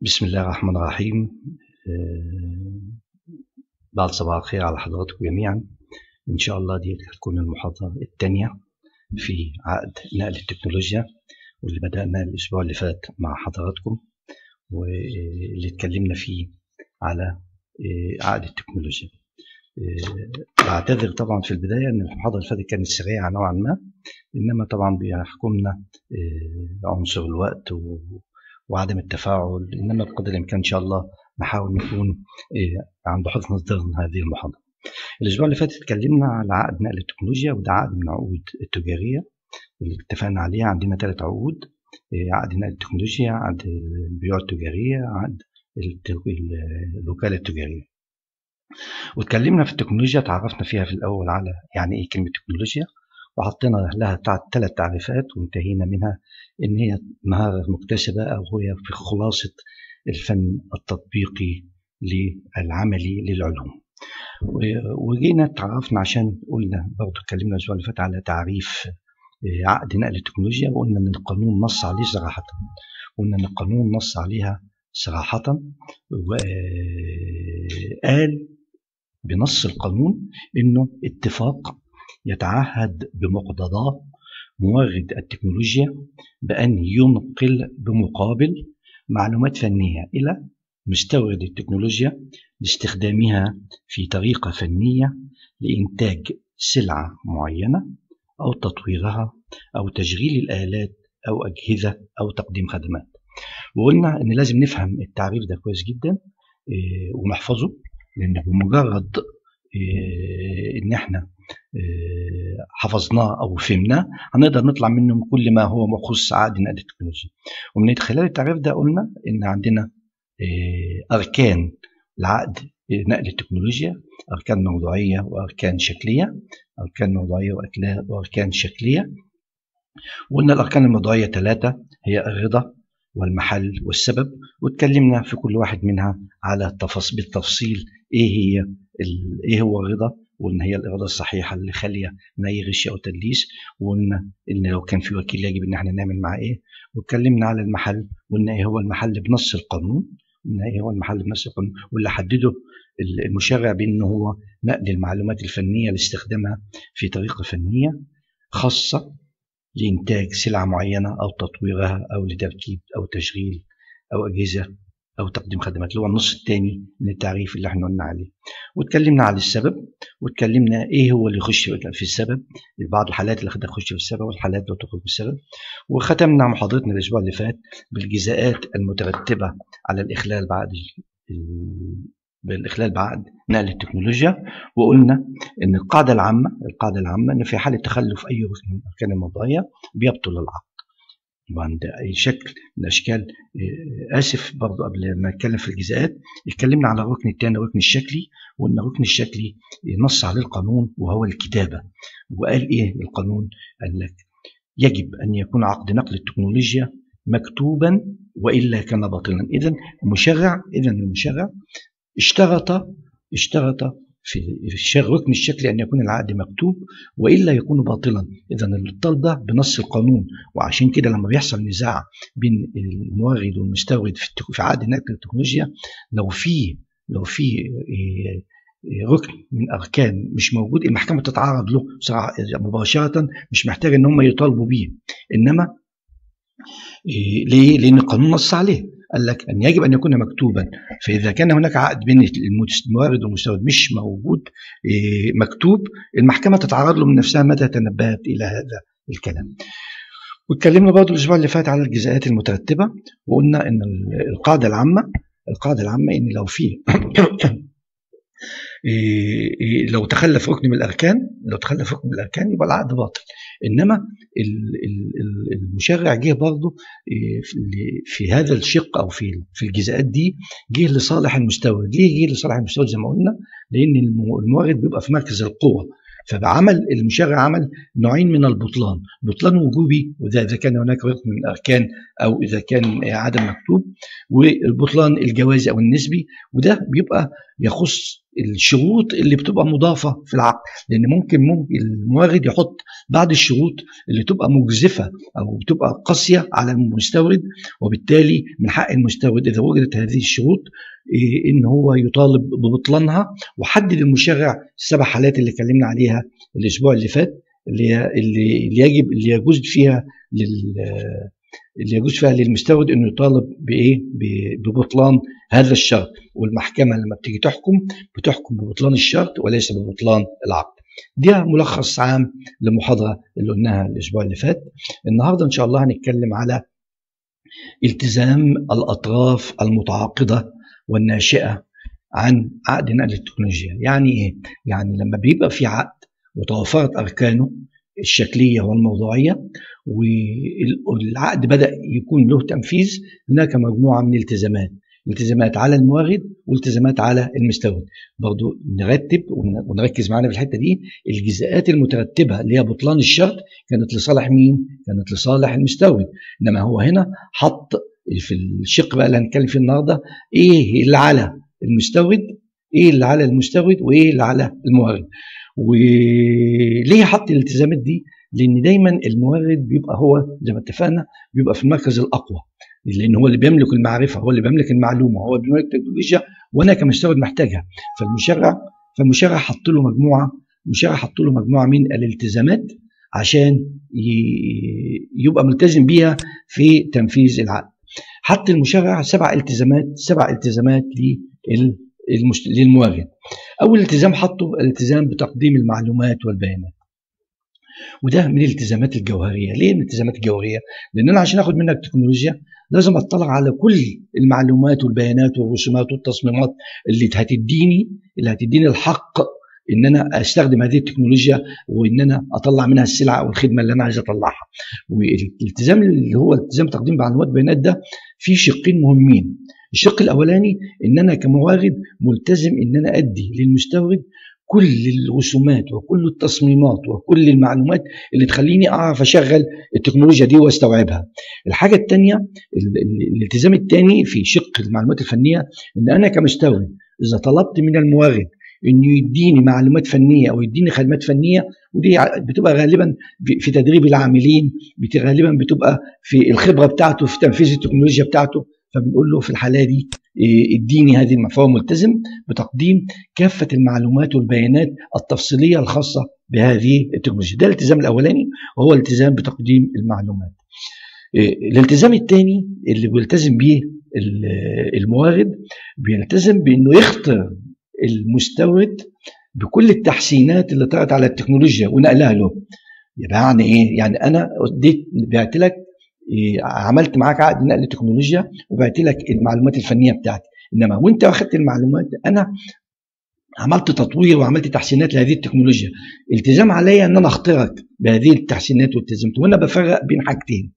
بسم الله الرحمن الرحيم آه، بعد صباح الخير على حضراتكم جميعا إن شاء الله دي هتكون المحاضرة الثانية في عقد نقل التكنولوجيا واللي بدأنا الأسبوع اللي فات مع حضراتكم واللي اتكلمنا فيه على آه، عقد التكنولوجيا آه، بعتذر طبعا في البداية إن المحاضرة اللي فاتت كانت سريعة نوعا ما إنما طبعا بيحكمنا عنصر الوقت و وعدم التفاعل انما بقدر الامكان ان شاء الله نحاول نكون عند حسن ظن هذه المحاضره. الاسبوع اللي فات اتكلمنا على عقد نقل التكنولوجيا وده عقد من العقود التجاريه اللي اتفقنا عليها عندنا ثلاث عقود عقد نقل التكنولوجيا عقد البيوع التجاريه عقد الوكاله التجاريه. واتكلمنا في التكنولوجيا تعرفنا فيها في الاول على يعني ايه كلمه تكنولوجيا وحطينا لها ثلاث تعريفات وانتهينا منها ان هي مهاره مكتسبه او هي في خلاصه الفن التطبيقي للعملي للعلوم وجينا تعرفنا عشان قلنا برضه اتكلمنا الاسبوع اللي فات على تعريف عقد نقل التكنولوجيا وقلنا ان القانون نص عليه صراحه قلنا ان القانون نص عليها صراحه وقال بنص القانون انه اتفاق يتعهد بمقتضاه مورد التكنولوجيا بأن ينقل بمقابل معلومات فنية إلى مستورد التكنولوجيا لاستخدامها في طريقة فنية لإنتاج سلعة معينة أو تطويرها أو تشغيل الآلات أو أجهزة أو تقديم خدمات وقلنا إن لازم نفهم التعريف ده كويس جدا ونحفظه لأن بمجرد إن إحنا حفظناه او فهمناه هنقدر نطلع منه كل ما هو مخص عقد نقل التكنولوجيا ومن خلال التعريف ده قلنا ان عندنا اركان العقد نقل التكنولوجيا اركان موضوعيه واركان شكليه اركان موضوعيه واركان شكليه وقلنا الاركان الموضوعيه ثلاثه هي الرضا والمحل والسبب واتكلمنا في كل واحد منها على بالتفصيل ايه هي ايه هو الرضا وان هي الاراده الصحيحه اللي خاليه من اي غش او تدليس وقلنا ان لو كان في وكيل يجب ان احنا نعمل معاه ايه واتكلمنا على المحل وقلنا ايه هو المحل بنص القانون قلنا ايه هو المحل بنص القانون واللي حدده المشرع بان هو نقل المعلومات الفنيه لاستخدامها في طريقه فنيه خاصه لانتاج سلعه معينه او تطويرها او لتركيب او تشغيل او اجهزه او تقديم خدمات اللي هو النص الثاني من التعريف اللي احنا قلنا عليه واتكلمنا على السبب واتكلمنا ايه هو اللي يخش في السبب بعض الحالات اللي تخش في السبب والحالات اللي تخرج في السبب وختمنا محاضرتنا الاسبوع اللي فات بالجزاءات المترتبه على الاخلال بعد بالاخلال بعقد نقل التكنولوجيا وقلنا ان القاعده العامه القاعده العامه ان في حاله تخلف اي ركن من الاركان الموضوعيه بيبطل العقد وعند اي شكل من الاشكال اسف برضو قبل ما اتكلم في الجزاءات اتكلمنا على الركن الثاني الركن الشكلي وان الركن الشكلي نص عليه القانون وهو الكتابه وقال ايه القانون؟ قال لك يجب ان يكون عقد نقل التكنولوجيا مكتوبا والا كان باطلا اذا المشرع اذا المشرع اشترط اشترط في الركن الشكلي ان يكون العقد مكتوب والا يكون باطلا اذا الطلب ده بنص القانون وعشان كده لما بيحصل نزاع بين المورد والمستورد في عقد نقل التكنولوجيا لو في لو في ركن من اركان مش موجود المحكمه تتعرض له مباشره مش محتاج ان هم يطالبوا بيه انما ليه؟ لان القانون نص عليه قال لك ان يجب ان يكون مكتوبا فاذا كان هناك عقد بين المورد والمستورد مش موجود مكتوب المحكمه تتعرض له من نفسها متى تنبهت الى هذا الكلام. واتكلمنا برضه الاسبوع اللي فات على الجزاءات المترتبه وقلنا ان القاعده العامه القاعده العامه ان لو في لو تخلف ركن من الاركان لو تخلف ركن من الاركان يبقى العقد باطل انما المشرع جه برضه في هذا الشق او في في الجزاءات دي جه لصالح المستورد ليه جه لصالح المستورد زي ما قلنا لان المورد بيبقى في مركز القوه فعمل المشرع عمل نوعين من البطلان بطلان وجوبي وده اذا كان هناك ركن من الاركان او اذا كان عدم مكتوب والبطلان الجوازي او النسبي وده بيبقى يخص الشروط اللي بتبقى مضافه في العقد لان ممكن ممكن المورد يحط بعض الشروط اللي تبقى مجزفه او بتبقى قاسيه على المستورد وبالتالي من حق المستورد اذا وجدت هذه الشروط إيه ان هو يطالب ببطلانها وحدد المشرع السبع حالات اللي اتكلمنا عليها الاسبوع اللي فات اللي اللي يجب اللي يجوز فيها لل اللي يجوز فيها للمستورد انه يطالب بايه؟ ببطلان هذا الشرط والمحكمه لما بتيجي تحكم بتحكم ببطلان الشرط وليس ببطلان العقد. دي ملخص عام للمحاضره اللي قلناها الاسبوع اللي فات. النهارده ان شاء الله هنتكلم على التزام الاطراف المتعاقده والناشئه عن عقد نقل التكنولوجيا، يعني ايه؟ يعني لما بيبقى في عقد وتوافرت اركانه الشكليه والموضوعيه والعقد بدا يكون له تنفيذ هناك مجموعه من الالتزامات التزامات على المورد والتزامات على المستورد برضو نرتب ونركز معانا في الحته دي الجزاءات المترتبه اللي هي بطلان الشرط كانت لصالح مين كانت لصالح المستورد انما هو هنا حط في الشق بقى اللي هنتكلم فيه النهارده ايه اللي على المستورد ايه اللي على المستورد وايه اللي على المورد وليه حط الالتزامات دي لان دايما المورد بيبقى هو زي ما اتفقنا بيبقى في المركز الاقوى لان هو اللي بيملك المعرفه هو اللي بيملك المعلومه هو بيملك التكنولوجيا وانا كمستورد محتاجها فالمشرع فالمشرع حط له مجموعه المشرع حط له مجموعه من الالتزامات عشان يبقى ملتزم بيها في تنفيذ العقد حط المشرع سبع التزامات سبع التزامات للمورد اول التزام حطه الالتزام بتقديم المعلومات والبيانات وده من الالتزامات الجوهريه ليه الالتزامات الجوهريه لان انا عشان اخد منك تكنولوجيا لازم اطلع على كل المعلومات والبيانات والرسومات والتصميمات اللي هتديني اللي هتديني الحق ان انا استخدم هذه التكنولوجيا وان انا اطلع منها السلعه او الخدمه اللي انا عايز اطلعها والالتزام اللي هو التزام تقديم معلومات بيانات ده فيه شقين مهمين الشق الاولاني ان انا كمورد ملتزم ان انا ادي للمستورد كل الرسومات وكل التصميمات وكل المعلومات اللي تخليني اعرف اشغل التكنولوجيا دي واستوعبها. الحاجه الثانيه الالتزام الثاني في شق المعلومات الفنيه ان انا كمستورد اذا طلبت من المورد انه يديني معلومات فنيه او يديني خدمات فنيه ودي بتبقى غالبا في تدريب العاملين غالبا بتبقى في الخبره بتاعته في تنفيذ التكنولوجيا بتاعته فبنقول له في الحاله دي اديني هذه فهو ملتزم بتقديم كافه المعلومات والبيانات التفصيليه الخاصه بهذه التكنولوجيا ده الالتزام الاولاني وهو الالتزام بتقديم المعلومات الالتزام الثاني اللي بيلتزم به المورد بيلتزم بانه يخطر المستورد بكل التحسينات اللي طرأت على التكنولوجيا ونقلها له يعني ايه يعني انا اديت بعت لك عملت معاك عقد نقل تكنولوجيا وبعت لك المعلومات الفنيه بتاعتي انما وانت واخدت المعلومات انا عملت تطوير وعملت تحسينات لهذه التكنولوجيا التزام عليا ان انا اخترق بهذه التحسينات والتزمت وانا بفرق بين حاجتين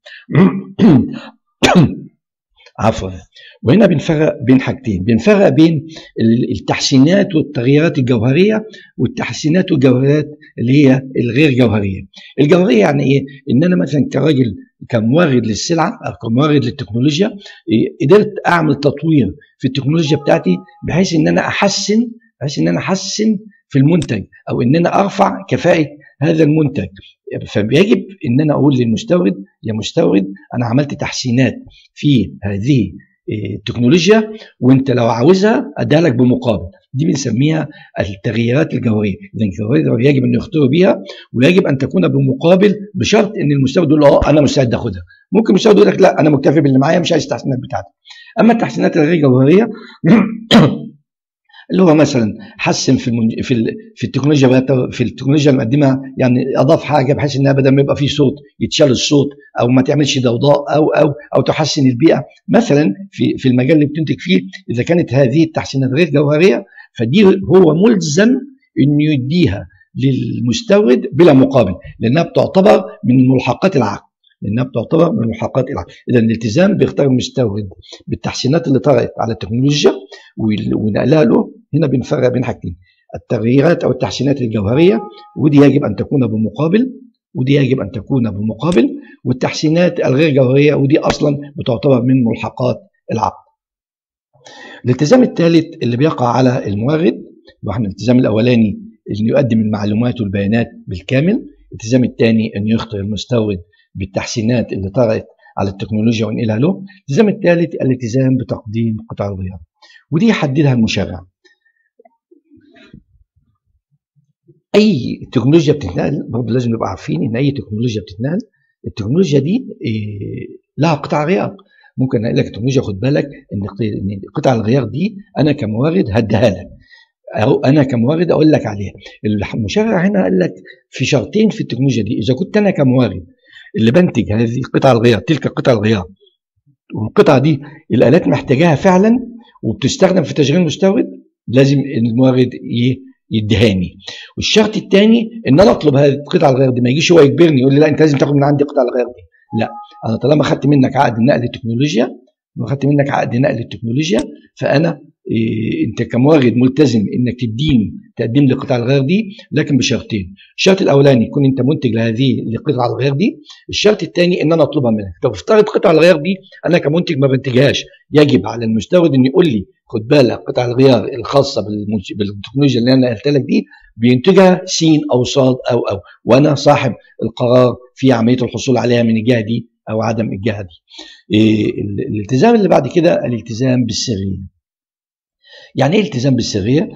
عفوا وهنا بنفرق بين حاجتين بنفرق بين التحسينات والتغييرات الجوهريه والتحسينات والجوهرات اللي هي الغير جوهريه الجوهريه يعني ايه ان انا مثلا كراجل كمورد للسلعه او كمورد للتكنولوجيا قدرت اعمل تطوير في التكنولوجيا بتاعتي بحيث ان انا احسن بحيث ان انا احسن في المنتج او ان انا ارفع كفاءه هذا المنتج فيجب ان انا اقول للمستورد يا مستورد انا عملت تحسينات في هذه التكنولوجيا وانت لو عاوزها اديها لك بمقابل دي بنسميها التغييرات الجوهريه اذا التغييرات الجوهريه يجب ان يخطروا بيها ويجب ان تكون بمقابل بشرط ان المستورد يقول اه انا مستعد اخدها ممكن المستورد يقول لك لا انا مكتفي باللي معايا مش عايز التحسينات بتاعتي اما التحسينات الغير جوهريه اللي هو مثلا حسن في المنج... في ال... في التكنولوجيا في التكنولوجيا المقدمه يعني اضاف حاجه بحيث انها بدل ما يبقى فيه صوت يتشال الصوت او ما تعملش ضوضاء او او او تحسن البيئه مثلا في في المجال اللي بتنتج فيه اذا كانت هذه التحسينات غير جوهريه فدي هو ملزم انه يديها للمستورد بلا مقابل لانها بتعتبر من ملحقات العقد لانها بتعتبر من ملحقات العقد اذا الالتزام بيختار المستورد بالتحسينات اللي طرأت على التكنولوجيا ونقلها له هنا بنفرق بين حاجتين التغييرات او التحسينات الجوهريه ودي يجب ان تكون بمقابل ودي يجب ان تكون بمقابل والتحسينات الغير جوهريه ودي اصلا بتعتبر من ملحقات العقد. الالتزام الثالث اللي بيقع على المورد احنا الالتزام الاولاني انه يقدم المعلومات والبيانات بالكامل الالتزام الثاني انه يخطر المستورد بالتحسينات اللي طرأت على التكنولوجيا وينقلها له الالتزام الثالث الالتزام بتقديم قطع الغيار ودي يحددها المشرع اي تكنولوجيا بتتنقل برضه لازم نبقى عارفين ان اي تكنولوجيا بتتنقل التكنولوجيا دي إيه لها قطع غيار ممكن اقول لك التكنولوجيا خد بالك ان قطع الغيار دي انا كمورد هديها لك او انا كمورد اقول لك عليها المشرع هنا قال لك في شرطين في التكنولوجيا دي اذا كنت انا كمورد اللي بنتج هذه قطع الغيار تلك قطع الغيار والقطعه دي الالات محتاجاها فعلا وبتستخدم في تشغيل المستورد لازم المورد يدهاني والشرط الثاني ان انا اطلب هذه القطع الغيار دي ما يجيش هو يجبرني يقول لي لا انت لازم تاخد من عندي قطع الغيار دي لا انا طالما خدت منك عقد نقل التكنولوجيا واخدت منك عقد نقل التكنولوجيا فانا إيه انت كمورد ملتزم انك تديني تقدم لي قطع الغير دي لكن بشرطين الشرط الاولاني يكون انت منتج لهذه القطع الغير دي الشرط الثاني ان انا اطلبها منك طب افترض قطع الغيار دي انا كمنتج ما بنتجهاش يجب على المستورد ان يقول لي خد بالك قطع الغيار الخاصه بالتكنولوجيا اللي انا قلت لك دي بينتجها س او صاد او او وانا صاحب القرار في عمليه الحصول عليها من الجهه دي او عدم الجهه دي إيه الالتزام اللي بعد كده الالتزام بالسريه يعني ايه التزام بالسريه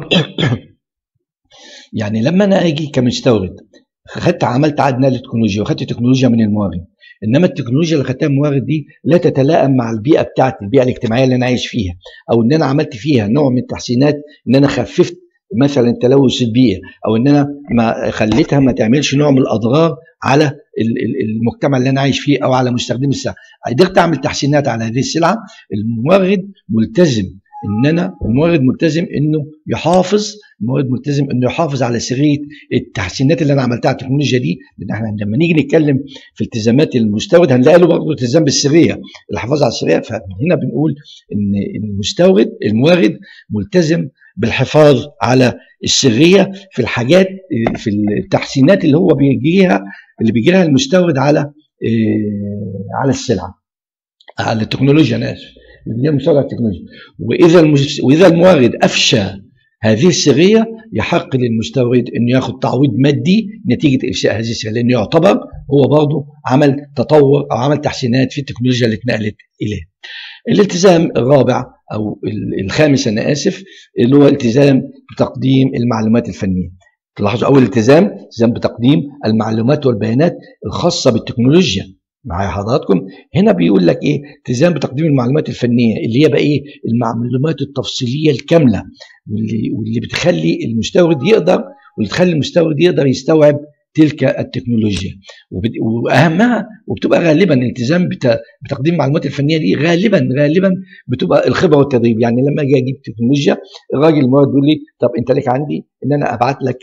يعني لما انا اجي كمستورد خدت عملت عقد نقل تكنولوجيا وخدت تكنولوجيا من المورد انما التكنولوجيا اللي خدتها من المورد دي لا تتلائم مع البيئه بتاعتي البيئه الاجتماعيه اللي انا عايش فيها او ان انا عملت فيها نوع من التحسينات ان انا خففت مثلا تلوث البيئه او ان انا ما خليتها ما تعملش نوع من الاضرار على المجتمع اللي انا عايش فيه او على مستخدمي السلعه قدرت اعمل تحسينات على هذه السلعه المورد ملتزم ان انا المورد ملتزم انه يحافظ المورد ملتزم انه يحافظ على سريه التحسينات اللي انا عملتها على التكنولوجيا دي لان احنا لما نيجي نتكلم في التزامات المستورد هنلاقي له برضه التزام بالسريه الحفاظ على السريه فهنا بنقول ان المستورد المورد ملتزم بالحفاظ على السريه في الحاجات في التحسينات اللي هو بيجيها اللي بيجيها المستورد على على السلعه على التكنولوجيا انا اسف اللي هي مستورد التكنولوجيا واذا المس... واذا المورد افشى هذه السريه يحق للمستورد انه ياخذ تعويض مادي نتيجه افشاء هذه السريه لانه يعتبر هو برضه عمل تطور او عمل تحسينات في التكنولوجيا اللي اتنقلت اليه. الالتزام الرابع او الخامس انا اسف اللي هو التزام بتقديم المعلومات الفنيه. تلاحظوا اول التزام التزام بتقديم المعلومات والبيانات الخاصه بالتكنولوجيا معايا حضراتكم هنا بيقول لك ايه التزام بتقديم المعلومات الفنيه اللي هي بقى ايه المعلومات التفصيليه الكامله واللي واللي بتخلي المستورد يقدر واللي تخلي المستورد يقدر يستوعب تلك التكنولوجيا واهمها وبتبقى غالبا الالتزام بتقديم المعلومات الفنيه دي غالبا غالبا بتبقى الخبره والتدريب يعني لما اجي اجيب تكنولوجيا الراجل المورد بيقول لي طب انت لك عندي ان انا ابعت لك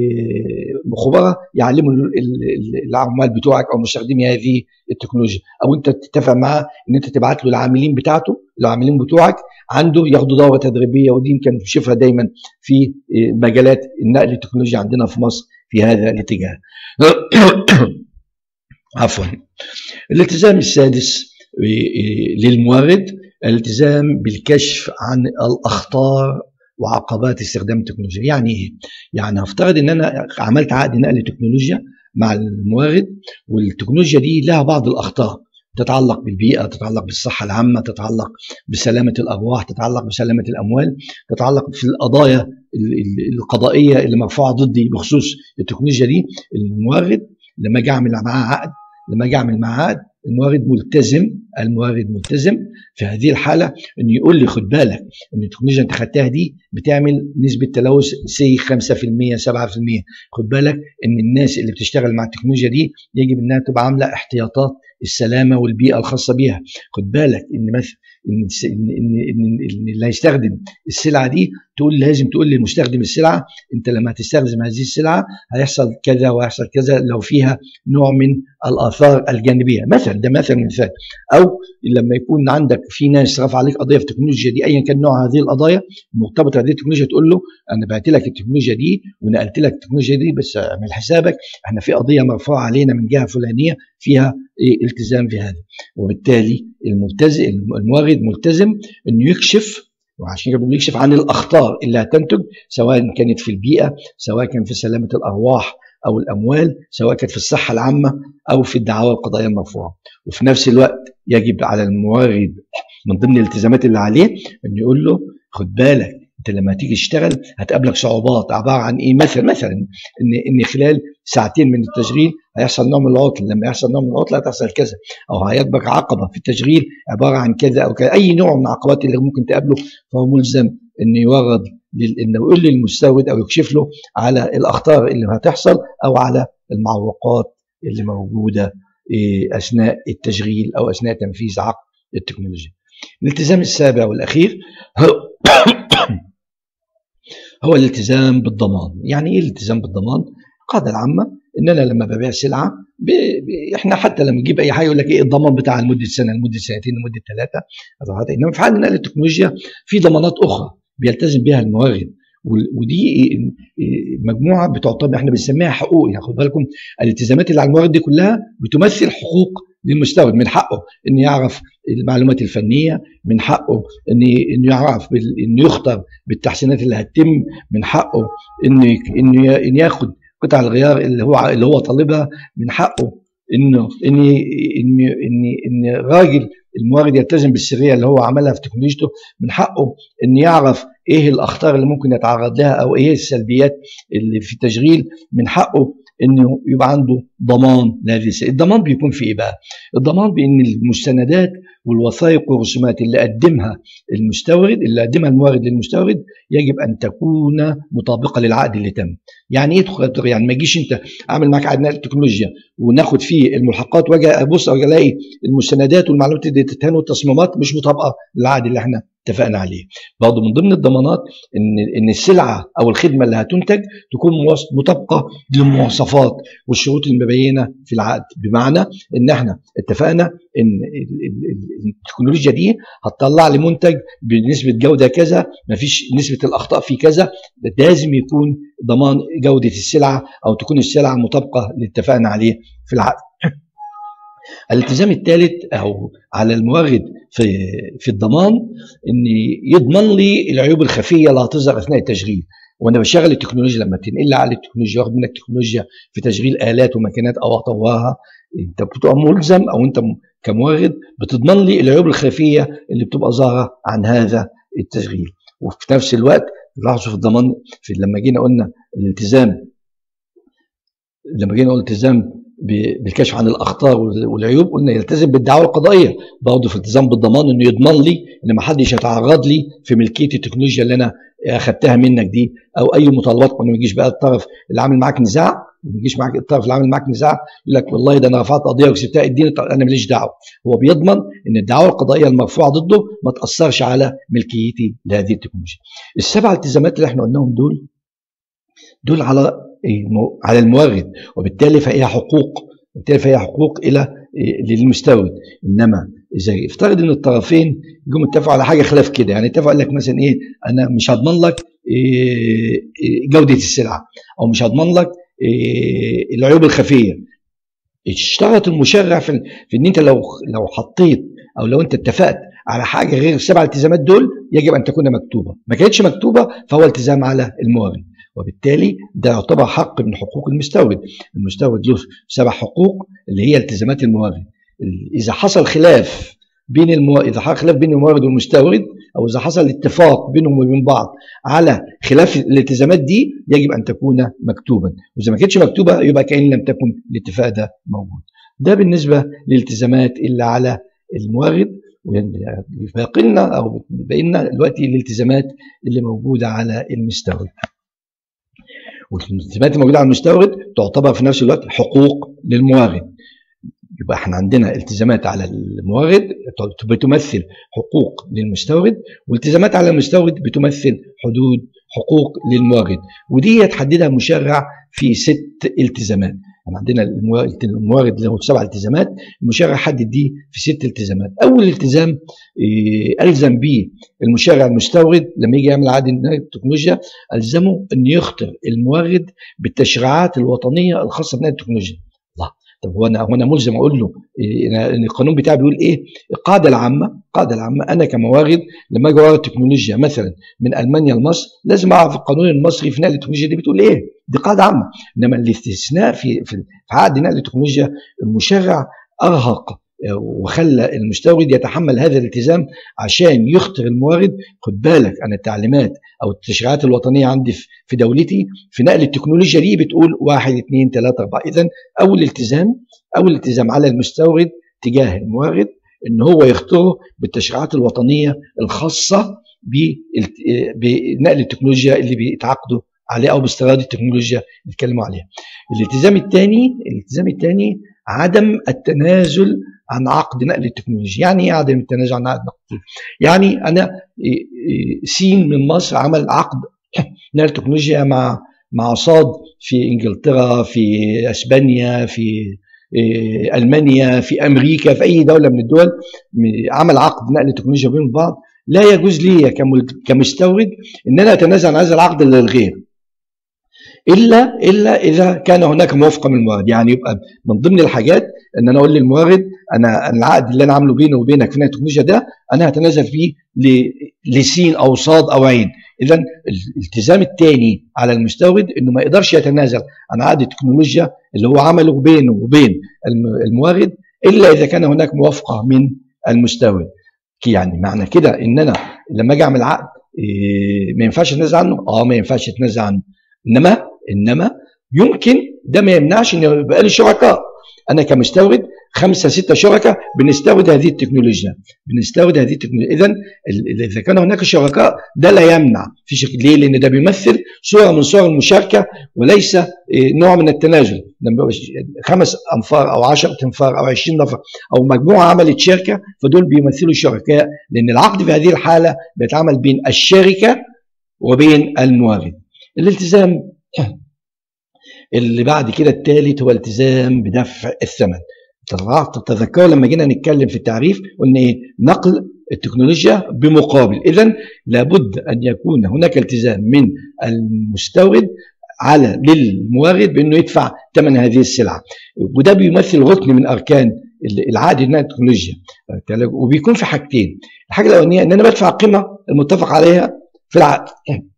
خبراء يعلموا العمال بتوعك او مستخدمي هذه التكنولوجيا او انت تتفق معاه ان انت تبعت له العاملين بتاعته العاملين بتوعك عنده ياخدوا دوره تدريبيه ودي يمكن نشوفها دايما في مجالات النقل التكنولوجي عندنا في مصر في هذا الاتجاه. عفوا. الالتزام السادس للمورد الالتزام بالكشف عن الاخطار وعقبات استخدام التكنولوجيا يعني ايه يعني هفترض ان انا عملت عقد نقل تكنولوجيا مع المورد والتكنولوجيا دي لها بعض الاخطار تتعلق بالبيئه تتعلق بالصحه العامه تتعلق بسلامه الارواح تتعلق بسلامه الاموال تتعلق في القضايا القضائيه اللي مرفوعه ضدي بخصوص التكنولوجيا دي المورد لما اجي اعمل معاه عقد لما اجي اعمل معاه عقد المورد ملتزم المورد ملتزم في هذه الحاله انه يقول لي خد بالك ان التكنولوجيا انت خدتها دي بتعمل نسبه تلوث سي 5% 7% خد بالك ان الناس اللي بتشتغل مع التكنولوجيا دي يجب انها تبقى عامله احتياطات السلامه والبيئه الخاصه بيها خد بالك ان مثلا ان ان ان اللي هيستخدم السلعه دي تقول لازم تقول لمستخدم السلعه انت لما هتستخدم هذه السلعه هيحصل كذا وهيحصل كذا لو فيها نوع من الاثار الجانبيه مثلا ده مثلا مثال او لما يكون عندك في ناس رفع عليك قضيه في التكنولوجيا دي ايا كان نوع هذه القضايا مرتبطه بهذه التكنولوجيا تقول له انا بعت لك التكنولوجيا دي ونقلت لك التكنولوجيا دي بس اعمل حسابك احنا في قضيه مرفوعه علينا من جهه فلانيه فيها إيه التزام في هذا وبالتالي الملتزم المورد ملتزم انه يكشف وعشان كده بيكشف عن الاخطار اللي هتنتج سواء كانت في البيئه سواء كان في سلامه الارواح او الاموال سواء كانت في الصحه العامه او في الدعاوى القضائيه المرفوعه وفي نفس الوقت يجب على المورد من ضمن الالتزامات اللي عليه انه يقول له خد بالك انت لما تيجي تشتغل هتقابلك صعوبات عباره عن ايه مثلا مثلا ان ان خلال ساعتين من التشغيل هيحصل نوع من العطل لما يحصل نوع من العطل هتحصل كذا او هيطبق عقبه في التشغيل عباره عن كذا او كذا اي نوع من العقبات اللي ممكن تقابله فهو ملزم انه يورد انه يقول للمستورد او يكشف له على الاخطار اللي هتحصل او على المعوقات اللي موجوده اثناء التشغيل او اثناء تنفيذ عقد التكنولوجيا. الالتزام السابع والاخير هو هو الالتزام بالضمان يعني ايه الالتزام بالضمان القاعده العامه ان انا لما ببيع سلعه ب... ب... احنا حتى لما نجيب اي حاجه يقول لك ايه الضمان بتاع لمده سنه لمده سنتين لمده ثلاثه انما في حال نقل التكنولوجيا في ضمانات اخرى بيلتزم بها المورد ودي مجموعه بتعتبر احنا بنسميها حقوق يعني خد بالكم الالتزامات اللي على المورد دي كلها بتمثل حقوق للمستورد من حقه انه يعرف المعلومات الفنيه من حقه انه انه يعرف انه يختار بالتحسينات اللي هتتم من حقه انه انه ياخد قطع الغيار اللي هو اللي هو طالبها من حقه انه ان ان ان ان راجل المورد يلتزم بالسريه اللي هو عملها في تكنولوجيته من حقه ان يعرف ايه الاخطار اللي ممكن يتعرض لها او ايه السلبيات اللي في التشغيل من حقه انه يبقى عنده ضمان لهذه الضمان بيكون في ايه بقى؟ الضمان بان المستندات والوثائق والرسومات اللي قدمها المستورد اللي قدمها المورد للمستورد يجب ان تكون مطابقه للعقد اللي تم. يعني ايه يعني ما يجيش انت اعمل معاك عقد نقل التكنولوجيا وناخد فيه الملحقات واجي ابص الاقي المستندات والمعلومات اللي اديتها والتصميمات مش مطابقه للعقد اللي احنا اتفقنا عليه برضه من ضمن الضمانات ان ان السلعه او الخدمه اللي هتنتج تكون مطابقه للمواصفات والشروط المبينه في العقد بمعنى ان احنا اتفقنا ان التكنولوجيا دي هتطلع لي منتج بنسبه جوده كذا مفيش نسبه الاخطاء في كذا لازم يكون ضمان جوده السلعه او تكون السلعه مطابقه اللي اتفقنا عليه في العقد الالتزام الثالث او على المورد في في الضمان ان يضمن لي العيوب الخفيه اللي هتظهر اثناء التشغيل وانا بشغل التكنولوجيا لما تنقل لي على التكنولوجيا واخد منك تكنولوجيا في تشغيل الات وماكينات او اطورها انت بتبقى ملزم او انت كمورد بتضمن لي العيوب الخفيه اللي بتبقى ظاهره عن هذا التشغيل وفي نفس الوقت لاحظوا في الضمان في لما جينا قلنا الالتزام لما جينا قلنا التزام بالكشف عن الاخطار والعيوب قلنا يلتزم بالدعوه القضائيه برضه في التزام بالضمان انه يضمن لي ان ما حدش يتعرض لي في ملكيه التكنولوجيا اللي انا اخذتها منك دي او اي مطالبات ما يجيش بقى الطرف اللي عامل معاك نزاع ما يجيش معاك الطرف اللي عامل معاك نزاع يقول لك والله ده انا رفعت قضيه وكسبتها اديني انا ماليش دعوه هو بيضمن ان الدعوه القضائيه المرفوعه ضده ما تاثرش على ملكيتي لهذه التكنولوجيا السبع التزامات اللي احنا قلناهم دول دول على على المورد وبالتالي فهي حقوق وبالتالي فهي حقوق الى للمستورد انما اذا افترض ان الطرفين جم اتفقوا على حاجه خلاف كده يعني اتفقوا قال لك مثلا ايه انا مش هضمن لك إيه جوده السلعه او مش هضمن لك إيه العيوب الخفيه اشترط المشرع في, في ان انت لو لو حطيت او لو انت اتفقت على حاجه غير السبع التزامات دول يجب ان تكون مكتوبه ما كانتش مكتوبه فهو التزام على المورد وبالتالي ده يعتبر حق من حقوق المستورد المستورد له سبع حقوق اللي هي التزامات المورد اذا حصل خلاف بين المو... اذا حصل خلاف بين المورد والمستورد او اذا حصل اتفاق بينهم وبين بعض على خلاف الالتزامات دي يجب ان تكون مكتوبا واذا ما كانتش مكتوبه يبقى كان لم تكن الاتفاق ده موجود ده بالنسبه للالتزامات اللي على المورد باقي لنا او باقي لنا دلوقتي الالتزامات اللي موجوده على المستورد والالتزامات الموجوده على المستورد تعتبر في نفس الوقت حقوق للمورد يبقى احنا عندنا التزامات على المورد بتمثل حقوق للمستورد والتزامات على المستورد بتمثل حدود حقوق للمورد ودي يتحددها مشرع في ست التزامات احنا عندنا المورد له سبع التزامات المشرع حدد دي في ست التزامات اول التزام الزم به المشرع المستورد لما يجي يعمل عقد التكنولوجيا الزمه ان يخطر المورد بالتشريعات الوطنيه الخاصه بنقل التكنولوجيا الله طب هو انا هو انا ملزم اقول له إيه القانون بتاعي بيقول ايه القاعده العامه القاعده العامه انا كموارد لما اجي اورد تكنولوجيا مثلا من المانيا لمصر لازم اعرف القانون المصري في نقل التكنولوجيا دي بتقول ايه دي قاعده عامه انما الاستثناء في في عقد نقل التكنولوجيا المشرع ارهق وخلى المستورد يتحمل هذا الالتزام عشان يخطر المورد خد بالك انا التعليمات او التشريعات الوطنيه عندي في دولتي في نقل التكنولوجيا دي بتقول واحد اثنين ثلاثه اربعه اذا اول التزام اول التزام على المستورد تجاه المورد ان هو يخطره بالتشريعات الوطنيه الخاصه بنقل التكنولوجيا اللي بيتعاقدوا عليه او باستيراد التكنولوجيا اللي بيتكلموا عليها. الالتزام الثاني الالتزام الثاني عدم التنازل عن عقد نقل التكنولوجيا يعني ايه عدم التنازل عن عقد نقل يعني انا سين من مصر عمل عقد نقل تكنولوجيا مع مع صاد في انجلترا في اسبانيا في المانيا في امريكا في اي دوله من الدول عمل عقد نقل تكنولوجيا بين بعض لا يجوز لي كمستورد ان انا اتنازل عن هذا العقد للغير الا الا اذا كان هناك موافقه من المورد يعني يبقى من ضمن الحاجات ان انا اقول للمورد انا العقد اللي انا عامله بيني وبينك في التكنولوجيا ده انا هتنازل فيه لسين او صاد او عين اذا الالتزام الثاني على المستورد انه ما يقدرش يتنازل عن عقد التكنولوجيا اللي هو عمله بينه وبين المورد الا اذا كان هناك موافقه من المستورد يعني معنى كده ان انا لما اجي اعمل عقد إيه ما ينفعش اتنازل عنه اه ما ينفعش اتنازل عنه انما انما يمكن ده ما يمنعش ان يبقى لي شركاء انا كمستورد خمسه سته شركاء بنستورد هذه التكنولوجيا بنستورد هذه التكنولوجيا اذا اذا كان هناك شركاء ده لا يمنع في شك... ليه؟ لان ده بيمثل صوره من صور المشاركه وليس نوع من التنازل لما خمس انفار او 10 انفار او 20 نفر او مجموعه عملت شركه فدول بيمثلوا شركاء لان العقد في هذه الحاله بيتعامل بين الشركه وبين المورد الالتزام اللي بعد كده الثالث هو التزام بدفع الثمن تذكروا لما جينا نتكلم في التعريف قلنا ايه نقل التكنولوجيا بمقابل اذا لابد ان يكون هناك التزام من المستورد على للمورد بانه يدفع ثمن هذه السلعه وده بيمثل ركن من اركان العقد النقل التكنولوجيا وبيكون في حاجتين الحاجه الاولانيه ان انا بدفع القيمه المتفق عليها في العقد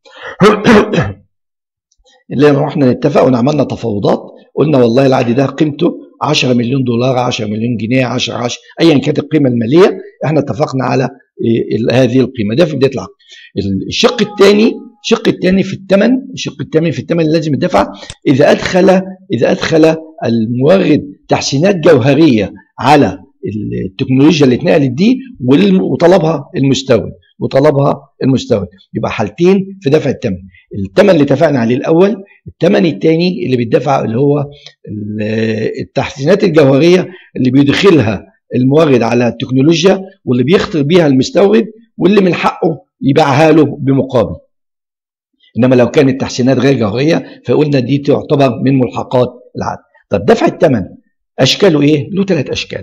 اللي رحنا نتفق وعملنا تفاوضات قلنا والله العقد ده قيمته 10 مليون دولار 10 مليون جنيه 10 10 ايا كانت القيمه الماليه احنا اتفقنا على هذه القيمه ده في بدايه العقد الشق الثاني الشق الثاني في الثمن الشق الثاني في الثمن اللي لازم يدفع اذا ادخل اذا ادخل المورد تحسينات جوهريه على التكنولوجيا اللي اتنقلت دي وطلبها المستورد وطلبها المستورد يبقى حالتين في دفع الثمن الثمن اللي اتفقنا عليه الاول الثمن الثاني اللي بيدفع اللي هو التحسينات الجوهريه اللي بيدخلها المورد على التكنولوجيا واللي بيخطر بيها المستورد واللي من حقه يبيعها له بمقابل انما لو كانت تحسينات غير جوهريه فقلنا دي تعتبر من ملحقات العقد طب دفع الثمن اشكاله ايه له ثلاث اشكال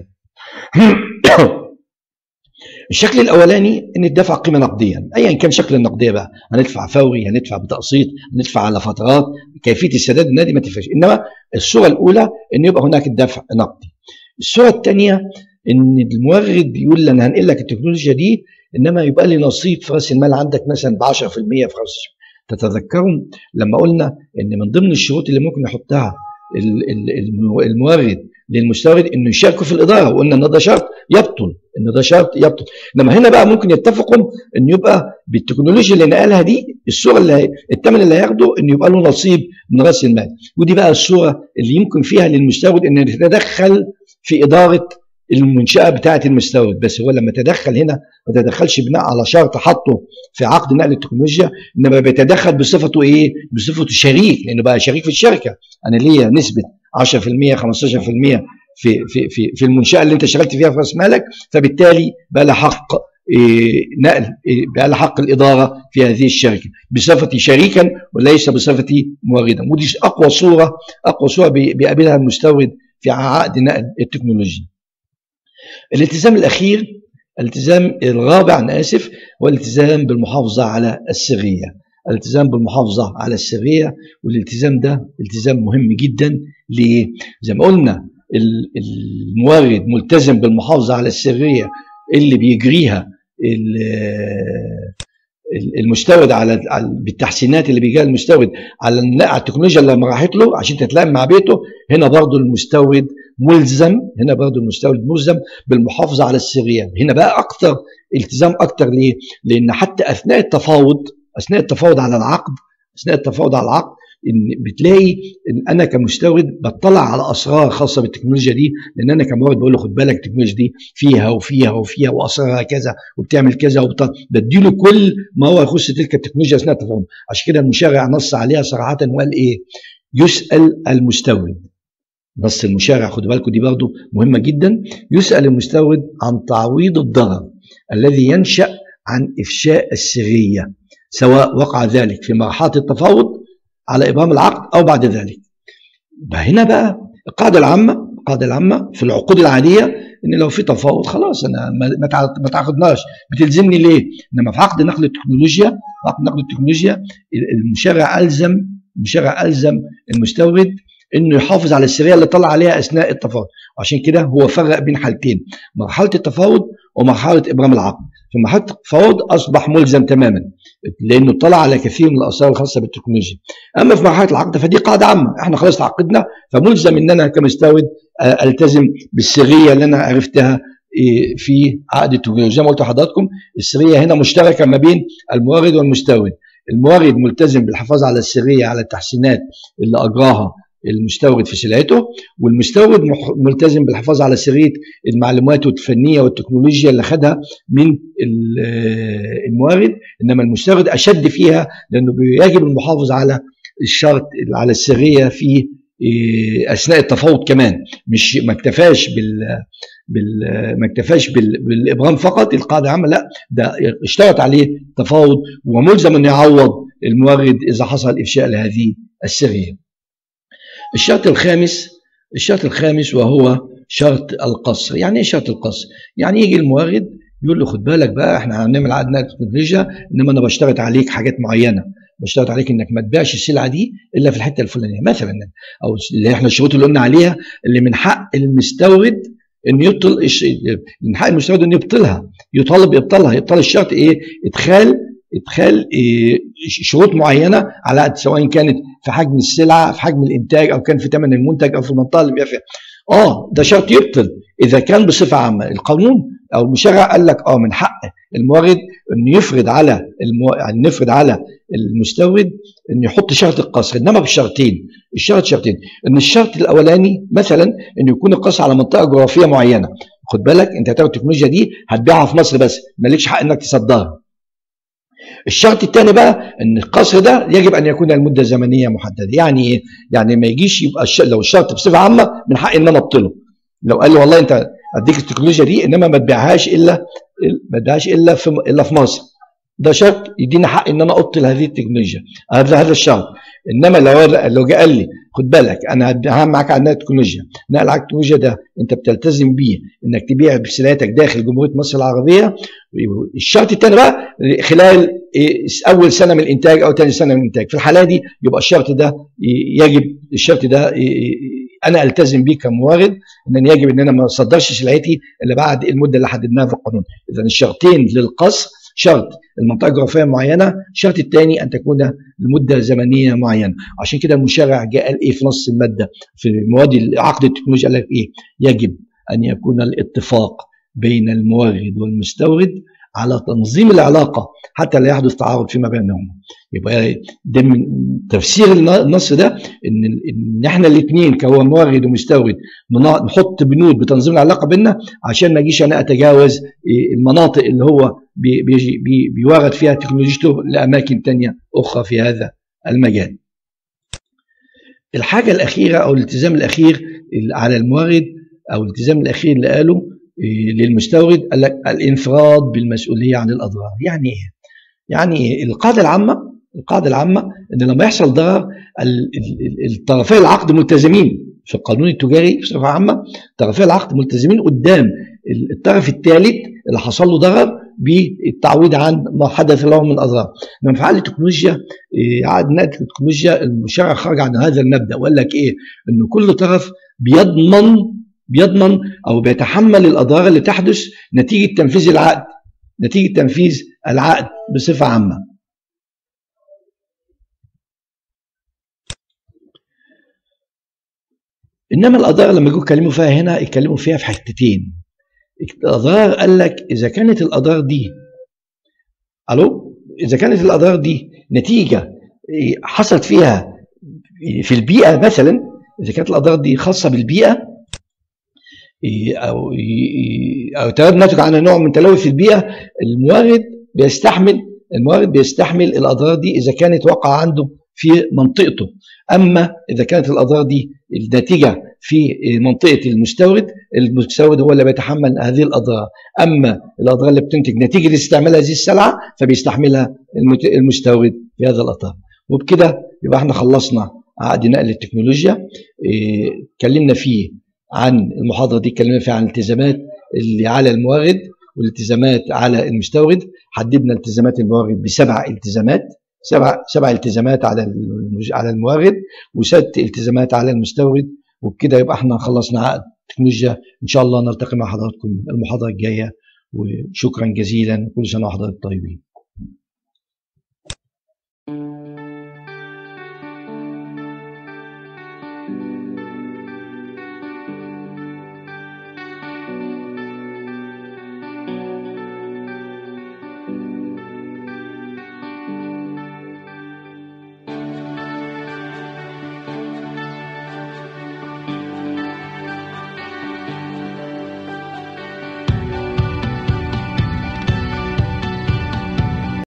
الشكل الاولاني ان الدفع قيمه نقديا ايا كان شكل النقديه بقى هندفع فوري هندفع بتقسيط هندفع على فترات كيفيه السداد النادي ما تفرقش انما الصوره الاولى ان يبقى هناك الدفع نقدي الصوره الثانيه ان المورد يقول انا هنقل لك التكنولوجيا دي انما يبقى لي نصيب في راس المال عندك مثلا ب 10% في راس تتذكروا لما قلنا ان من ضمن الشروط اللي ممكن يحطها المورد للمستورد انه يشاركوا في الاداره وقلنا ان ده شرط يبطل ان ده شرط يبطل انما هنا بقى ممكن يتفقوا ان يبقى بالتكنولوجيا اللي نقلها دي الصوره اللي الثمن اللي هياخده انه يبقى له نصيب من راس المال ودي بقى الصوره اللي يمكن فيها للمستورد ان يتدخل في اداره المنشاه بتاعه المستورد بس هو لما تدخل هنا ما تدخلش بناء على شرط حطه في عقد نقل التكنولوجيا انما بيتدخل بصفته ايه؟ بصفته شريك لانه بقى شريك في الشركه انا ليا نسبه 10% 15% في في في في المنشاه اللي انت اشتغلت فيها في راس مالك فبالتالي بقى لها حق إيه نقل إيه بقى لها حق الاداره في هذه الشركه بصفتي شريكا وليس بصفتي موردا ودي اقوى صوره اقوى صوره بيقابلها المستورد في عقد نقل التكنولوجيا. الالتزام الاخير الالتزام الرابع انا اسف هو الالتزام بالمحافظه على السريه. الالتزام بالمحافظه على السريه والالتزام ده التزام مهم جدا ليه؟ زي ما قلنا المورد ملتزم بالمحافظه على السريه اللي بيجريها المستورد على بالتحسينات اللي بيجيها المستورد على التكنولوجيا اللي لما راحت له عشان تتلائم مع بيته هنا برضه المستورد ملزم هنا برضه المستورد ملزم بالمحافظه على السريه هنا بقى اكتر التزام اكتر ليه؟ لان حتى اثناء التفاوض اثناء التفاوض على العقد اثناء التفاوض على العقد ان بتلاقي ان انا كمستورد بطلع على اسرار خاصه بالتكنولوجيا دي لان انا كمورد بقول له خد بالك التكنولوجيا دي فيها وفيها وفيها واسرارها كذا وبتعمل كذا بديله كل ما هو يخص تلك التكنولوجيا اثناء التفاوض عشان كده المشرع نص عليها صراحه وقال ايه؟ يسال المستورد نص المشرع خدوا بالكم دي برضه مهمه جدا يسال المستورد عن تعويض الضرر الذي ينشا عن افشاء السريه سواء وقع ذلك في مرحله التفاوض على ابرام العقد او بعد ذلك هنا بقى القاعده العامه القاعده العامه في العقود العاديه ان لو في تفاوض خلاص انا ما تعاقدناش بتلزمني ليه؟ انما في عقد نقل التكنولوجيا عقد نقل التكنولوجيا المشرع الزم المشرع الزم المستورد انه يحافظ على السريه اللي طلع عليها اثناء التفاوض وعشان كده هو فرق بين حالتين مرحله التفاوض ومرحله ابرام العقد في مرحله التفاوض اصبح ملزم تماما لانه اطلع على كثير من الاسرار الخاصه بالتكنولوجيا اما في مرحله العقد فدي قاعده عامه احنا خلاص تعاقدنا فملزم ان انا كمستورد التزم بالسريه اللي انا عرفتها في عقد التكنولوجيا زي ما قلت لحضراتكم السريه هنا مشتركه ما بين المورد والمستورد المورد ملتزم بالحفاظ على السريه على التحسينات اللي اجراها المستورد في سلعته والمستورد ملتزم بالحفاظ على سريه المعلومات الفنيه والتكنولوجيا اللي خدها من المورد انما المستورد اشد فيها لانه يجب المحافظه على الشرط على السريه في اثناء التفاوض كمان مش ما اكتفاش بال بال ما اكتفاش بال... بالابرام فقط القاعده العامه لا ده اشترط عليه تفاوض وملزم انه يعوض المورد اذا حصل افشاء لهذه السريه الشرط الخامس الشرط الخامس وهو شرط القصر يعني ايه شرط القصر يعني يجي المورد يقول له خد بالك بقى احنا هنعمل عقد نقل تكنولوجيا انما انا بشترط عليك حاجات معينه بشترط عليك انك ما تبيعش السلعه دي الا في الحته الفلانيه مثلا او اللي احنا الشروط اللي قلنا عليها اللي من حق المستورد انه يبطل من حق المستورد انه يبطلها يطالب يبطلها يبطل الشرط ايه؟ ادخال ادخال شروط معينه على سواء كانت في حجم السلعه في حجم الانتاج او كان في ثمن المنتج او في المنطقه اللي بيبيع فيها اه ده شرط يبطل اذا كان بصفه عامه القانون او المشرع قال لك اه من حق المورد انه يفرض على المو... يعني نفرض على المستورد انه يحط شرط القصر انما بشرطين الشرط شرطين ان الشرط الاولاني مثلا انه يكون القصر على منطقه جغرافيه معينه خد بالك انت هتاخد التكنولوجيا دي هتبيعها في مصر بس مالكش حق انك تصدرها الشرط الثاني بقى ان القصر ده يجب ان يكون المده الزمنيه محدده يعني ايه يعني ما يجيش يبقى لو الشرط بصفه عامه من حقي ان انا ابطله لو قال لي والله انت اديك التكنولوجيا دي انما ما تبيعهاش الا ما تبيعهاش الا في الا في مصر ده شرط يديني حق ان انا ابطل هذه التكنولوجيا هذا هذا الشرط انما لو لو جه قال لي خد بالك انا هعمل معاك على التكنولوجيا نقل على التكنولوجيا ده انت بتلتزم بيه انك تبيع بسلعتك داخل جمهوريه مصر العربيه الشرط الثاني بقى خلال اول سنه من الانتاج او ثاني سنه من الانتاج في الحاله دي يبقى الشرط ده يجب الشرط ده انا التزم بيه كمورد ان يجب ان انا ما اصدرش سلعتي الا بعد المده اللي حددناها في القانون اذا الشرطين للقص شرط المنطقه الجغرافيه معينه الشرط الثاني ان تكون لمده زمنيه معينه عشان كده المشرع جاء قال ايه في نص الماده في مواد عقد التكنولوجيا قال لك ايه يجب ان يكون الاتفاق بين المورد والمستورد على تنظيم العلاقة حتى لا يحدث تعارض فيما بينهم يبقى ده من تفسير النص ده ان ان احنا الاثنين كهو مورد ومستورد نحط بنود بتنظيم العلاقه بيننا عشان ما اجيش انا اتجاوز المناطق اللي هو بيجي بي بيورد فيها تكنولوجيته لاماكن ثانيه اخرى في هذا المجال. الحاجه الاخيره او الالتزام الاخير على المورد او الالتزام الاخير اللي قاله للمستورد قال لك الانفراد بالمسؤوليه عن الاضرار يعني ايه يعني القاعده العامه القاعده العامه ان لما يحصل ضرر الطرفي العقد ملتزمين في القانون التجاري بصفه عامه طرفي العقد ملتزمين قدام الطرف الثالث اللي حصل له ضرر بالتعويض عن ما حدث له من اضرار من فعال التكنولوجيا عقد نقل التكنولوجيا المشرع خرج عن هذا المبدا وقال لك ايه انه كل طرف بيضمن بيضمن او بيتحمل الاضرار اللي تحدث نتيجه تنفيذ العقد نتيجه تنفيذ العقد بصفه عامه انما الاضرار لما يجوا يتكلموا فيها هنا يتكلموا فيها في حتتين الاضرار قال لك اذا كانت الاضرار دي الو اذا كانت الاضرار دي نتيجه حصلت فيها في البيئه مثلا اذا كانت الاضرار دي خاصه بالبيئه او او ناتج عن نوع من تلوث البيئه المورد بيستحمل المورد بيستحمل الاضرار دي اذا كانت وقع عنده في منطقته اما اذا كانت الاضرار دي الناتجه في منطقه المستورد المستورد هو اللي بيتحمل هذه الاضرار اما الاضرار اللي بتنتج نتيجه لاستعمال هذه السلعه فبيستحملها المستورد في هذا الاطار وبكده يبقى احنا خلصنا عقد نقل التكنولوجيا اتكلمنا فيه عن المحاضره دي اتكلمنا فيها عن الالتزامات اللي على المورد والالتزامات على المستورد حددنا التزامات المورد بسبع التزامات سبع سبع التزامات على على المورد وست التزامات على المستورد وبكده يبقى احنا خلصنا عقد التكنولوجيا ان شاء الله نلتقي مع حضراتكم المحاضره الجايه وشكرا جزيلا وكل سنه وحضراتكم طيبين